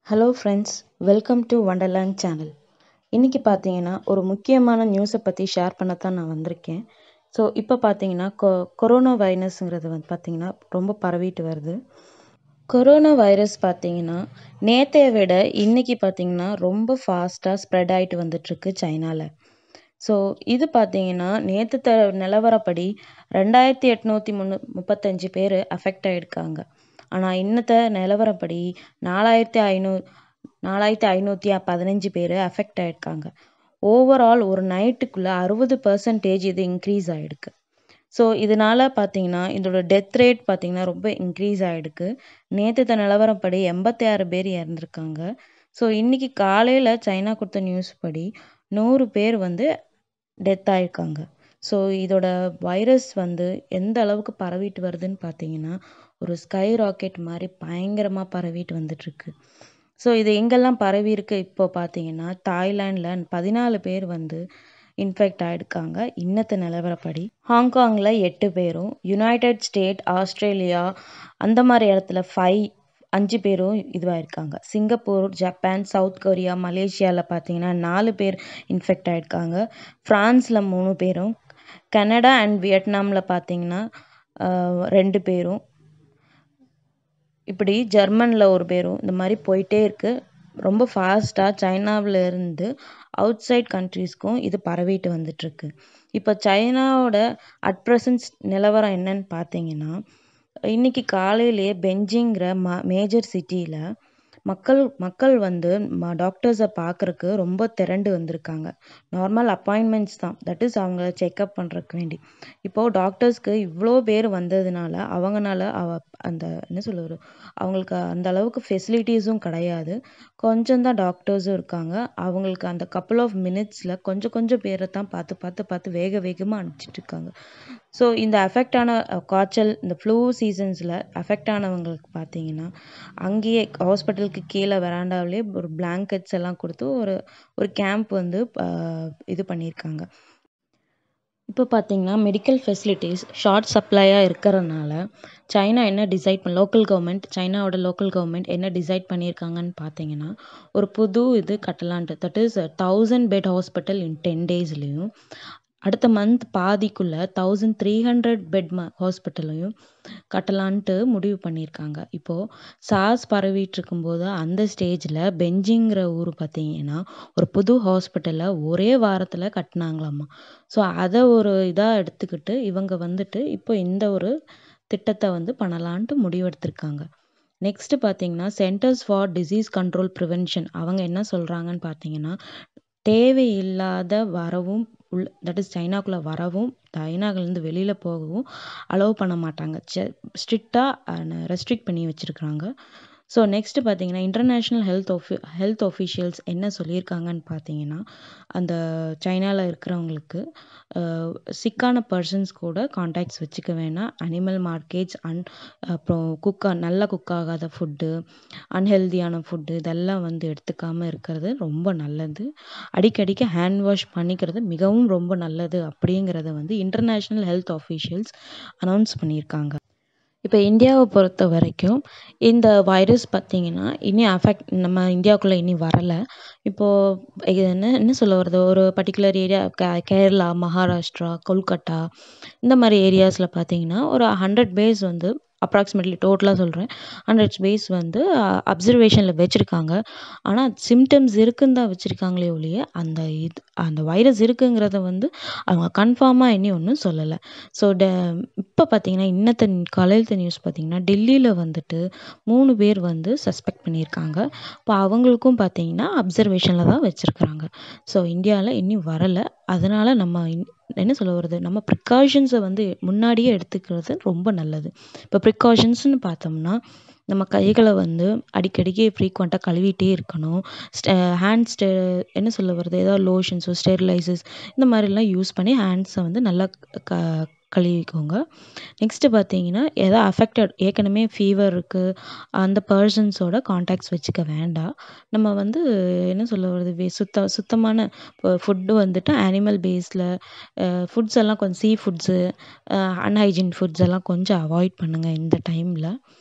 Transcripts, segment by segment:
hello friends welcome to wonderland channel இன்றைக்கி பார்த்தீங்கன்னா ஒரு முக்கியமான நியூஸை பற்றி ஷேர் பண்ண தான் நான் வந்திருக்கேன் ஸோ இப்போ பார்த்தீங்கன்னா கொ கொரோனா வைரஸுங்கிறது வந்து பார்த்திங்கன்னா ரொம்ப பரவிட்டு வருது கொரோனா வைரஸ் பார்த்தீங்கன்னா நேற்றைய விட இன்றைக்கி பார்த்தீங்கன்னா ரொம்ப ஃபாஸ்ட்டாக ஸ்ப்ரெட் ஆகிட்டு வந்துட்டுருக்கு சைனாவில் ஸோ இது பார்த்தீங்கன்னா நேற்று த நிலவரப்படி ரெண்டாயிரத்தி எட்நூற்றி முன்னு முப்பத்தஞ்சு பேர் அஃபெக்ட் ஆகிருக்காங்க ஆனால் இன்னத்த நிலவரப்படி நாலாயிரத்தி ஐநூ நாலாயிரத்தி ஐநூற்றி பதினஞ்சு பேர் அஃபெக்ட் ஆகிருக்காங்க ஓவரால் ஒரு நைட்டுக்குள்ளே அறுபது பர்சன்டேஜ் இது இன்க்ரீஸ் ஆகிருக்கு ஸோ இதனால் பார்த்தீங்கன்னா இதோட டெத் ரேட் பார்த்தீங்கன்னா ரொம்ப இன்க்ரீஸ் ஆகிருக்கு நேற்று நிலவரப்படி எண்பத்தி ஆறு பேர் இறந்துருக்காங்க ஸோ இன்றைக்கி காலையில் சைனா கொடுத்த நியூஸ் படி நூறு பேர் வந்து டெத் ஆகிருக்காங்க ஸோ இதோட வைரஸ் வந்து எந்த அளவுக்கு பரவிட்டு வருதுன்னு பார்த்தீங்கன்னா ஒரு ஸ்கை ராக்கெட் மாதிரி பயங்கரமாக பரவிட்டு வந்துட்டுருக்கு ஸோ இது எங்கெல்லாம் பரவி இருக்கு இப்போ பார்த்தீங்கன்னா தாய்லாண்டில் பதினாலு பேர் வந்து இன்ஃபெக்ட் ஆகிருக்காங்க இன்னத்து நிலவரப்படி ஹாங்காங்கில் எட்டு பேரும் யுனைடெட் ஸ்டேட் ஆஸ்திரேலியா அந்த மாதிரி இடத்துல ஃபைவ் அஞ்சு பேரும் இதுவாயிருக்காங்க சிங்கப்பூர் ஜப்பான் சவுத் கொரியா மலேசியாவில் பார்த்தீங்கன்னா நாலு பேர் இன்ஃபெக்ட் ஆகிருக்காங்க ஃப்ரான்ஸில் மூணு பேரும் கனடா அண்ட் வியட்நாமில் பார்த்தீங்கன்னா ரெண்டு பேரும் இப்படி ஜெர்மனில் ஒரு பேரும் இந்த மாதிரி போயிட்டே இருக்குது ரொம்ப ஃபாஸ்ட்டாக சைனாவில் இருந்து அவுட் சைட் கண்ட்ரீஸ்க்கும் இது பரவிட்டு வந்துட்டுருக்கு இப்போ சைனாவோட அட் ப்ரெசன்ட் நிலவரம் என்னன்னு பார்த்தீங்கன்னா இன்றைக்கி காலையிலேயே பெஞ்சிங்கிற ம மேஜர் சிட்டியில் மக்கள் மக்கள் வந்து ம டாக்டர்ஸை பார்க்குறக்கு ரொம்ப திரண்டு வந்திருக்காங்க நார்மல் அப்பாயின்மெண்ட்ஸ் தான் தட் இஸ் அவங்க செக்கப் பண்ணுறக்கு வேண்டி இப்போது டாக்டர்ஸ்க்கு இவ்வளோ பேர் வந்ததுனால அவங்கனால அவ அந்த என்ன சொல்லுவார் அவங்களுக்கு அந்த அளவுக்கு ஃபெசிலிட்டிஸும் கிடையாது கொஞ்சம் தான் டாக்டர்ஸும் இருக்காங்க அவங்களுக்கு அந்த கப்புள் ஆஃப் மினிட்ஸில் கொஞ்சம் கொஞ்சம் பேரை தான் பார்த்து பார்த்து பார்த்து வேக வேகமாக அனுப்பிச்சிட்டு இருக்காங்க ஸோ இந்த அஃபெக்ட் ஆன காய்ச்சல் இந்த ஃப்ளூ சீசன்ஸில் அஃபெக்ட் ஆனவங்களுக்கு பார்த்தீங்கன்னா அங்கேயே ஹாஸ்பிட்டலுக்கு கீழே வெராண்டாவிலே ஒரு பிளாங்கெட்ஸ் எல்லாம் கொடுத்து ஒரு ஒரு கேம்ப் வந்து இது பண்ணியிருக்காங்க இப்போ பார்த்தீங்கன்னா மெடிக்கல் ஃபெசிலிட்டிஸ் ஷார்ட் சப்ளையாக இருக்கிறனால சைனா என்ன டிசைட் பண்ண லோக்கல் கவர்மெண்ட் சைனாவோட லோக்கல் கவர்மெண்ட் என்ன டிசைட் பண்ணியிருக்காங்கன்னு பார்த்தீங்கன்னா ஒரு புது இது கட்டலான்ட்டு that is thousand bed hospital in ten டேஸ்லேயும் அடுத்த மந்த் பாதிக்குள்ளே தௌசண்ட் த்ரீ ஹண்ட்ரட் பெட் ம ஹாஸ்பிட்டலையும் கட்டலான்ட்டு முடிவு பண்ணியிருக்காங்க இப்போது சாஸ் பரவிட்டு இருக்கும்போது அந்த ஸ்டேஜில் பெஞ்சிங்கிற ஊர் பார்த்தீங்கன்னா ஒரு புது ஹாஸ்பிட்டலை ஒரே வாரத்தில் கட்டினாங்களாம்மா ஸோ அதை ஒரு இதாக எடுத்துக்கிட்டு இவங்க வந்துட்டு இப்போ இந்த ஒரு திட்டத்தை வந்து பண்ணலான்ட்டு முடிவெடுத்திருக்காங்க நெக்ஸ்ட்டு பார்த்தீங்கன்னா centres for disease control prevention அவங்க என்ன சொல்கிறாங்கன்னு பார்த்தீங்கன்னா தேவையில்லாத வரவும் உள் தட் இஸ் சைனாக்குள்ளே வரவும் சைனாக்குலேருந்து வெளியில் போகவும் அலோவ் பண்ண மாட்டாங்க ஸ்ட்ரிக்டாக ரெஸ்ட்ரிக்ட் பண்ணி வச்சுருக்குறாங்க ஸோ நெக்ஸ்ட்டு பார்த்தீங்கன்னா இன்டர்நேஷ்னல் ஹெல்த் ஒஃபி ஹெல்த் ஒஃபிஷியல்ஸ் என்ன சொல்லியிருக்காங்கன்னு பார்த்தீங்கன்னா அந்த சைனாவில் இருக்கிறவங்களுக்கு சிக்கான பர்சன்ஸ் கூட கான்டாக்ட்ஸ் வச்சுக்க வேணாம் அனிமல் மார்க்கெட்ஸ் அன் அப்புறம் குக்கா நல்லா குக் ஆகாத ஃபுட்டு அன்ஹெல்தியான ஃபுட்டு இதெல்லாம் வந்து எடுத்துக்காமல் இருக்கிறது ரொம்ப நல்லது அடிக்கடிக்கு ஹேண்ட் வாஷ் பண்ணிக்கிறது மிகவும் ரொம்ப நல்லது அப்படிங்கிறத வந்து இன்டர்நேஷ்னல் ஹெல்த் ஆஃபீஷியல்ஸ் அனௌன்ஸ் பண்ணியிருக்காங்க இப்போ இந்தியாவை பொறுத்த வரைக்கும் இந்த வைரஸ் பார்த்திங்கன்னா இனி அஃபெக்ட் நம்ம இந்தியாவுக்குள்ளே இனி வரலை இப்போது இது என்ன என்ன சொல்ல வருது ஒரு பர்டிகுலர் ஏரியா கே கேரளா மகாராஷ்டிரா கொல்கட்டா இந்த மாதிரி ஏரியாஸில் பார்த்தீங்கன்னா ஒரு ஹண்ட்ரட் பேஸ் வந்து அப்ராக்சிமேட்லி டோட்டலாக சொல்கிறேன் ஹண்ட்ரட் பேஸ் வந்து அப்சர்வேஷனில் வச்சுருக்காங்க ஆனால் சிம்டம்ஸ் இருக்குன்னு தான் வச்சுருக்காங்களே ஒழிய அந்த இது அந்த வைரஸ் இருக்குங்கிறத வந்து அவங்க கன்ஃபார்மாக இனி ஒன்றும் சொல்லலை ஸோ ட இப்போ பார்த்தீங்கன்னா இன்னத்த காலையிலத்த நியூஸ் பார்த்தீங்கன்னா டெல்லியில் வந்துட்டு மூணு பேர் வந்து சஸ்பெக்ட் பண்ணியிருக்காங்க இப்போ அவங்களுக்கும் பார்த்தீங்கன்னா அப்சர்வேஷனில் தான் வச்சுருக்குறாங்க ஸோ இந்தியாவில் இன்னும் வரலை அதனால் நம்ம என்ன சொல்ல வருது நம்ம ப்ரிகாஷன்ஸை வந்து முன்னாடியே எடுத்துக்கிறது ரொம்ப நல்லது இப்போ ப்ரிகாஷன்ஸ்னு பார்த்தோம்னா நம்ம கைகளை வந்து அடிக்கடிக்கு ஃப்ரீக்வெண்ட்டாக கழுவிட்டே இருக்கணும் ஹேண்ட் ஸ்டெ என்ன சொல்ல வருது ஏதாவது லோஷன்ஸோ ஸ்டெரிலைசர்ஸ் இந்த மாதிரிலாம் யூஸ் பண்ணி ஹேண்ட்ஸை வந்து நல்லா க கழுவிக்கோங்க நெக்ஸ்ட்டு பார்த்தீங்கன்னா எதோ அஃபெக்டட் ஏற்கனவே ஃபீவர் இருக்குது அந்த பர்சன்ஸோட கான்டாக்ட்ஸ் வச்சுக்க வேண்டாம் நம்ம வந்து என்ன சொல்ல வருது வே சுத்த சுத்தமான இப்போ ஃபுட்டு வந்துட்டு அனிமல் பேஸில் ஃபுட்ஸ் எல்லாம் கொஞ்சம் சீ ஃபுட்ஸு அன்ஹைஜீன் ஃபுட்ஸ் எல்லாம் கொஞ்சம் அவாய்ட் பண்ணுங்கள் இந்த டைமில்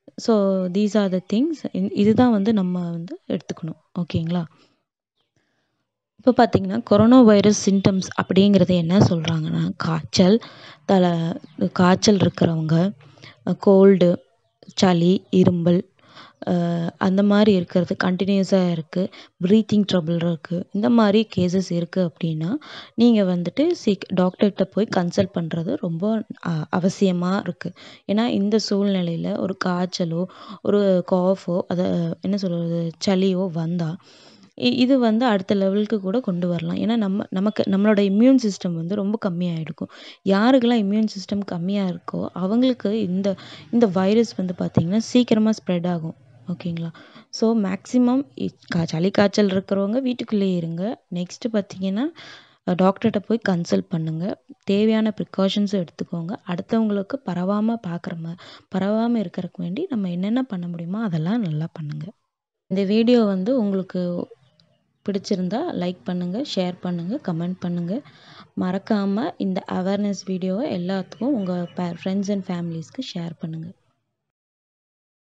so these are the things இதுதான் வந்து நம்ம வந்து எடுத்துக்கணும் ஓகேங்களா இப்போ பார்த்தீங்கன்னா கொரோனா வைரஸ் சிம்டம்ஸ் அப்படிங்கிறது என்ன சொல்கிறாங்கன்னா காய்ச்சல் தலை காய்ச்சல் இருக்கிறவங்க கோல்டு சளி இருமல் அந்த மாதிரி இருக்கிறது கண்டினியூஸாக இருக்குது ப்ரீத்திங் ட்ரபிள் இருக்குது இந்த மாதிரி கேசஸ் இருக்குது அப்படின்னா நீங்கள் வந்துட்டு சீக் டாக்டர்கிட்ட போய் கன்சல்ட் பண்ணுறது ரொம்ப அவசியமாக இருக்குது ஏன்னா இந்த சூழ்நிலையில் ஒரு காய்ச்சலோ ஒரு காஃபோ அதை என்ன சொல்கிறது சளியோ வந்தால் இது வந்து அடுத்த லெவலுக்கு கூட கொண்டு வரலாம் ஏன்னா நம்ம நமக்கு நம்மளோட இம்யூன் சிஸ்டம் வந்து ரொம்ப கம்மியாகிருக்கும் யாருக்கெல்லாம் இம்யூன் சிஸ்டம் கம்மியாக இருக்கோ அவங்களுக்கு இந்த இந்த வைரஸ் வந்து பார்த்திங்கன்னா சீக்கிரமாக ஸ்ப்ரெட் ஆகும் ஓகேங்களா ஸோ மேக்ஸிமம் கா சளி காய்ச்சல் இருக்கிறவங்க வீட்டுக்குள்ளேயே இருங்க நெக்ஸ்ட்டு பார்த்திங்கன்னா டாக்டர்கிட்ட போய் கன்சல்ட் பண்ணுங்கள் தேவையான ப்ரிகாஷன்ஸும் எடுத்துக்கோங்க அடுத்தவங்களுக்கு பரவாமல் பார்க்குற மா பரவாமல் இருக்கிறதுக்கு வேண்டி நம்ம என்னென்ன பண்ண முடியுமோ அதெல்லாம் நல்லா பண்ணுங்கள் இந்த வீடியோ வந்து உங்களுக்கு பிடிச்சிருந்தா லைக் பண்ணுங்கள் ஷேர் பண்ணுங்கள் கமெண்ட் பண்ணுங்கள் மறக்காமல் இந்த அவேர்னஸ் வீடியோவை எல்லாத்துக்கும் உங்கள் ஃப்ரெண்ட்ஸ் அண்ட் ஃபேமிலிஸ்க்கு ஷேர் பண்ணுங்கள்